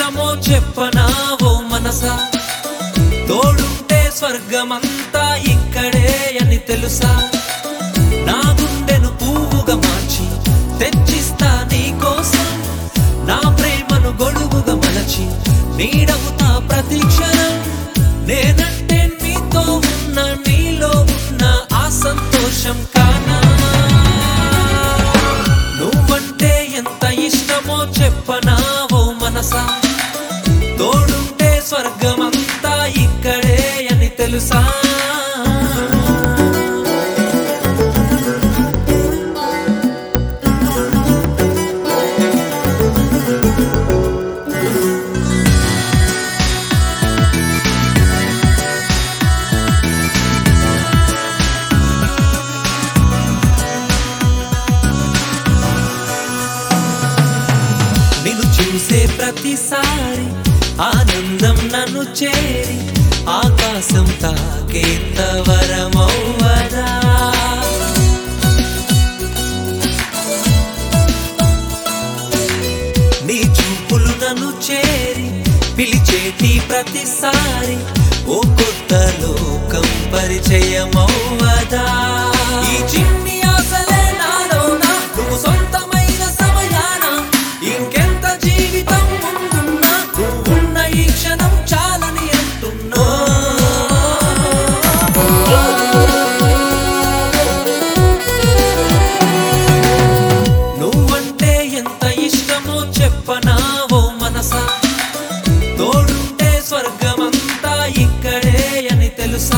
ఇష్టమో చెప్పనా ఓ మనసా తోడుంటే స్వర్గమంతా ఇక్కడే అని తెలుసా నా గుండెను పువ్వుగా మార్చి తెచ్చిస్తా నీ కోసం నా ప్రేమను గొడుగుగా మలచి నీడవుతా ప్రతి క్షణం నేనంటే నీతో ఉన్న నీలో ఉన్న ఆ సంతోషం కానా నువ్వంటే ఎంత ఇష్టమో చెప్పనా ఓ మనసా తోడుంటే స్వర్గమంతా ఇక్కడే అని తెలుసా నిన్ను చూసే ప్రతిసారి ఆనందం నన్ను చేరి ఆకాశం తాకేంత వరమౌవదా నీ చూపులు నన్ను చేరి పిలిచేటి ప్రతిసారి ఓ కొత్త లోకం పరిచయమౌవదా ఈ చిన్ని ఆశలే నాలోన నువ్వు సొంతమైన సమయాన ఇంకెంత జీవితం ముందున్నా నువ్వున్న ఈ క్షణం చాలని అంటున్నా నువ్వంటే ఎంత ఇష్టమో చెప్పనా ఓ మనసా తోడుంటే స్వర్గమంతా ఇక్కడే అని తెలుసా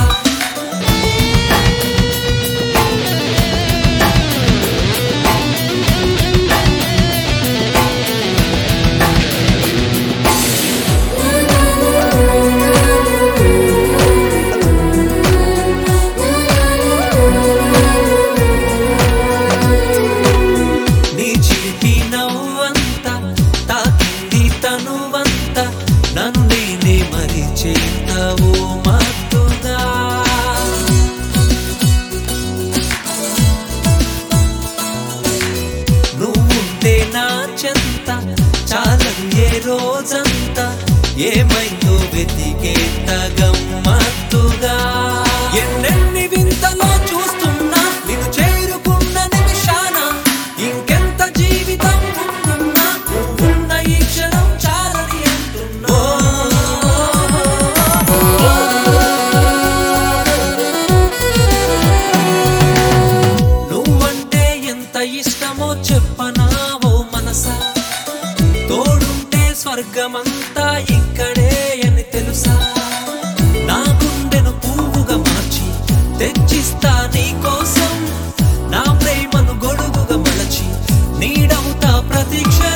నీ చిలిపి నవ్వంత తాకింది తనువంత నన్ను నేనే మరిచేంతవు మత్తుగా నువ్వుంటే నా చెంత చాలని ఏ రోజంతా ఏమైందో వెతికేంత గమ్మత్తుగా ఎన్నెన్ని వింతలో చూస్తున్నా నిన్ను చేరుకున్న నిమిషాన ఇంకెంత జీవితం ఉంటున్నా నువ్వున్న ఈ క్షణం చాలని అంటున్నా నువ్వంటే ఎంత ఇష్టమో చెప్పనా ఓ మనసా తోడుంటే స్వర్గమంతా ఇక్కడే అని తెలుసా నా గుండెను పువ్వుగా మార్చి తెచ్చిస్తా నీ కోసం నా ప్రేమను గొడుగుగా మలచి నీడవుతా ప్రతి క్షణం